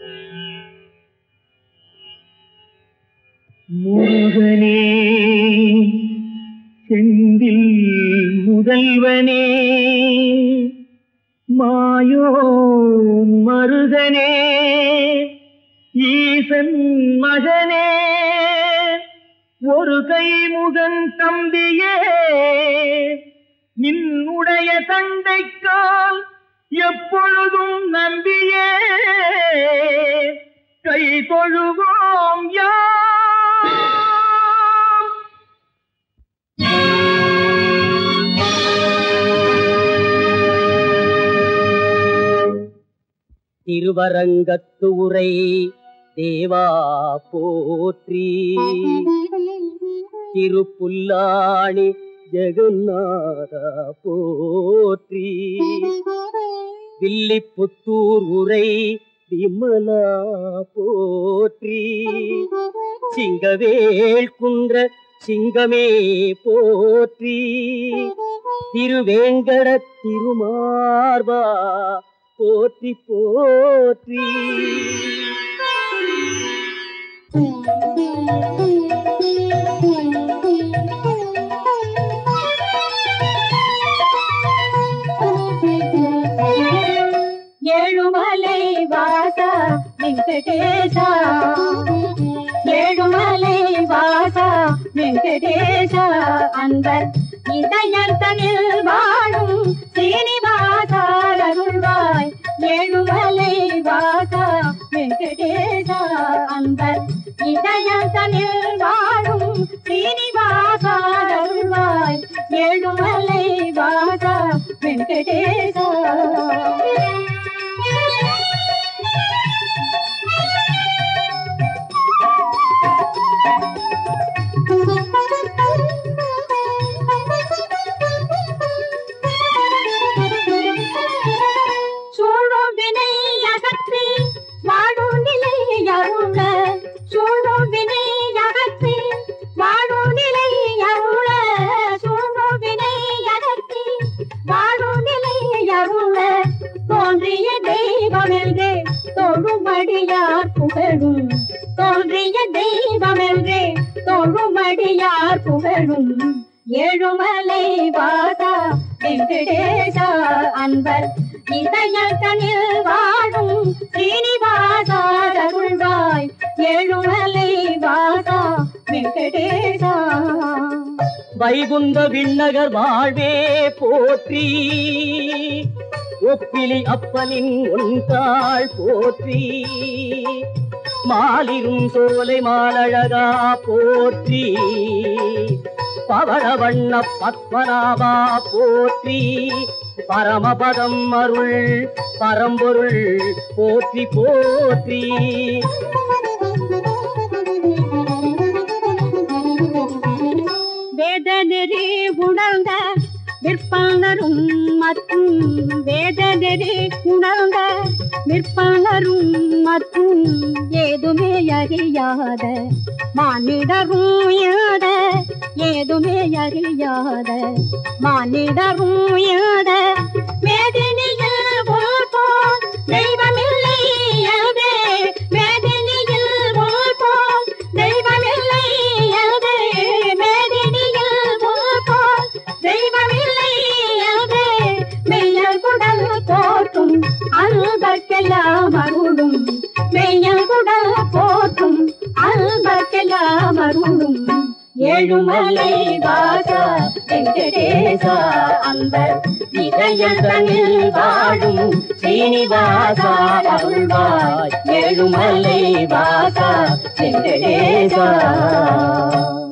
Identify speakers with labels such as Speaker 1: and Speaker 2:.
Speaker 1: முருகனே செந்தில் முதல்வனே மாயோ மருகனே ஈசன் மகனே ஒரு கைமுகன் தம்பியே நின்னுடைய தண்டைக்கால் எப்பொழுதும் நம்பியே கை தொழுவோம் யாம் திருவரங்கத்து உரை தேவா போற்றி திருப்புல்லாணி ஜெகநாதா போற்றி வில்லிபுத்தூர் உரை விமலா போற்றி சிங்கவேல் குன்ற சிங்கமே போற்றி திருவேங்கட திருமார்பா போற்றி போற்றி
Speaker 2: ஏழுமலை வாச வெங்கடேச ஏழுமலை வாச வெங்கடேச அன்பர் இதயத்தனில் வாழும் சீனிவாச அருள்வாய் ஏழுமலை வாச வெங்கடேச அன்பர் இதயத்தனில் வாழும் சீனிவாச அருள்வாய் ஏழுமலை வாச வெங்கடேச சூழும் வினை அகற்றி வாழும் நிலை அருள சூழும் வினை அகற்றி வாழும் நிலை அருள சூழும் வினை அகற்றி வாழும் நிலை அருள தோன்றிய தெய்வமென்றே தொழுமடியார் புகழும் தோன்றிய தெய்வமென்றே தொழுமடியார் புகழும் ஏழுமலை வாசா வெங்கடேசா அன்பர் இதயத்தனில் வாழும் ஸ்ரீனிவாசா அருள்வாய் ஏழுமலை வாசா வெங்கடேசா
Speaker 1: வைகுந்த விண்ணகர் வாழ்வே போற்றி ஒப்பிலி அப்பனின் ஒன்றாள் போற்றி மாலிரும் சோலை மாலழகா போற்றி பவளவண்ண பத்மநாபா போற்றி பரமபதம் அருள் பரம்பொருள் போற்றி போற்றி
Speaker 2: வேதநெறி உணர்ந்த விற்பனரும் மற்றும் வேதநெறி உணர்ந்த விற்பனரும் மற்றும் ஏதுமே அறியாத மானிடரும் யாத ஏதுமே அறியாத மானிடரும் யாத வேதனையில் போல் தெய்வமில்லை அதே வேதனையில் போல் தெய்வமில்லை அதே வேதனையில் போல் தெய்வமில்லை அதே மெய்யல் குடல் போற்றும் அல்பர்க்கெல்லாம் அருளும் மெய்யல் குடல் போற்றும் அல்பர்க்கெல்லாம் அருளும் ஏழுமலை வாசா வெங்கடேசா அன்பர் இதயத்தனில் வாழும் ஸ்ரீனிவாசா அருள்வாய் ஏழுமலை வாசா வெங்கடேசா